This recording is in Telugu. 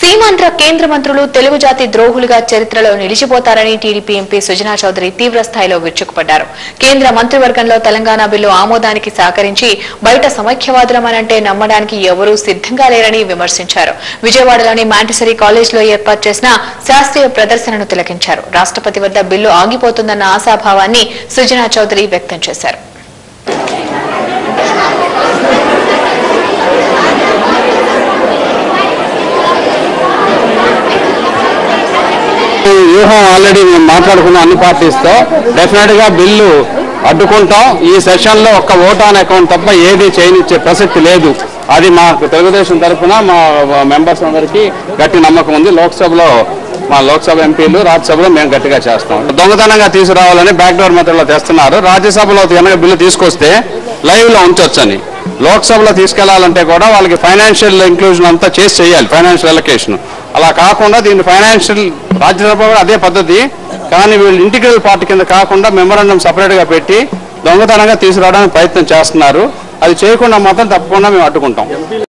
సీమాంధ్ర కేంద్ర మంత్రులు తెలుగు జాతి ద్రోహులుగా చరిత్రలో నిలిచిపోతారని టీడీపీ ఎంపీ సుజనా చౌదరి తీవ్ర స్థాయిలో విరుచుకుపడ్డారు కేంద్ర మంత్రివర్గంలో తెలంగాణ బిల్లు ఆమోదానికి సహకరించి బయట సమైక్యవాదులమనంటే నమ్మడానికి ఎవరూ సిద్ధంగా లేరని విమర్శించారు విజయవాడలోని మాంటిసరీ కాలేజ్లో ఏర్పాటు చేసిన శాస్త్రీయ ప్రదర్శనను తిలకించారు రాష్ట్రపతి వద్ద బిల్లు ఆగిపోతుందన్న ఆశాభావాన్ని సుజనా చౌదరి వ్యక్తం చేశారు ఈ వ్యూహం ఆల్రెడీ మేము మాట్లాడుకున్నాం అన్ని పార్టీస్తో డెఫినెట్ గా బిల్లు అడ్డుకుంటాం ఈ సెషన్ లో ఒక్క ఓట్ ఆన్ అకౌంట్ తప్ప ఏది చేయనిచ్చే ప్రసక్తి లేదు అది మా తెలుగుదేశం తరఫున మా మెంబర్స్ అందరికీ గట్టి నమ్మకం ఉంది లోక్సభలో మా లోక్సభ ఎంపీలు రాజ్యసభలో మేము గట్టిగా చేస్తాం దొంగతనంగా తీసుకురావాలని బ్యాక్ డోర్ మెథడ్లో తెస్తున్నారు రాజ్యసభలో కనుక బిల్లు తీసుకొస్తే లైవ్ లో ఉంచొచ్చని లోక్సభలో తీసుకెళ్లాలంటే కూడా వాళ్ళకి ఫైనాన్షియల్ ఇంక్లూజన్ అంతా చేసి చేయాలి ఫైనాన్షియల్ ఎలకేషన్ అలా కాకుండా దీన్ని ఫైనాన్షియల్ రాజ్యసభ కూడా అదే పద్ధతి కానీ వీళ్ళు ఇంటిగ్రల్ పార్టీ కింద కాకుండా మెమరాండం సపరేట్ గా పెట్టి దొంగతనంగా తీసుకురావడానికి ప్రయత్నం చేస్తున్నారు అది చేయకుండా మాత్రం తప్పకుండా మేము అడ్డుకుంటాం